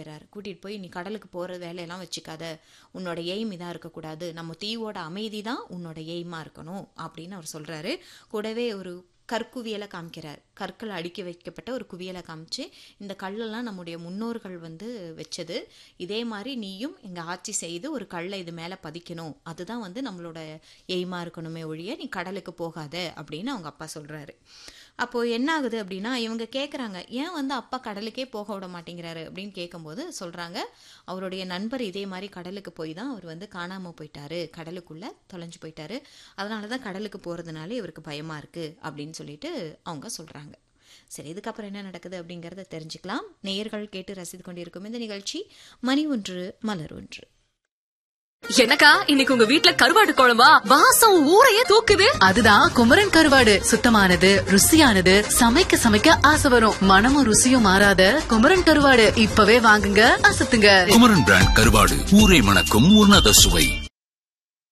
காமிக்கிறார் கூட்டிட்டு போய் நீ கடலுக்கு போற வேலையெல்லாம் வச்சுக்காத உன்னோட எய்ம் இதா இருக்கக்கூடாது நம்ம தீவோட அமைதி தான் உன்னோட எய்மா இருக்கணும் அப்படின்னு அவர் சொல்றாரு கூடவே ஒரு கற்குவியலை காமிக்கிறார் கற்கள் அடுக்கி வைக்கப்பட்ட ஒரு குவியலை காமிச்சு இந்த கல்லெல்லாம் நம்முடைய முன்னோர்கள் வந்து வச்சது இதே மாதிரி நீயும் இங்கே ஆட்சி செய்து ஒரு கல்லை இது மேலே பதிக்கணும் அதுதான் வந்து நம்மளோட எய்மா இருக்கணுமே ஒழிய நீ கடலுக்கு போகாத அப்படின்னு அவங்க அப்பா சொல்றாரு அப்போ என்ன ஆகுது அப்படின்னா இவங்க கேட்குறாங்க ஏன் வந்து அப்பா கடலுக்கே போக விட மாட்டேங்கிறாரு அப்படின்னு கேட்கும்போது சொல்றாங்க அவருடைய நண்பர் இதே மாதிரி கடலுக்கு போய் தான் அவர் வந்து காணாம போயிட்டாரு கடலுக்குள்ள தொலைஞ்சு போயிட்டாரு அதனால தான் கடலுக்கு போறதுனால இவருக்கு பயமா இருக்கு அப்படின்னு சொல்லிட்டு அவங்க சொல்றாங்க சரி இதுக்கப்புறம் என்ன நடக்குது அப்படிங்கிறத தெரிஞ்சுக்கலாம் நேயர்கள் கேட்டு ரசித்து கொண்டிருக்கும் இந்த நிகழ்ச்சி மணி ஒன்று மலர் ஒன்று எனக்கா இன்னைக்கு உங்க வீட்ல கருவாடு குழம்பா வாசம் ஊரையே தூக்குது அதுதான் குமரன் கருவாடு சுத்தமானது ருசியானது சமைக்க சமைக்க ஆசை வரும் மனமும் ருசியும் மாறாத குமரன் கருவாடு இப்பவே வாங்குங்க அசத்துங்க குமரன் பிராண்ட் கருவாடு ஊரை மணக்கும் உன்னத சுவை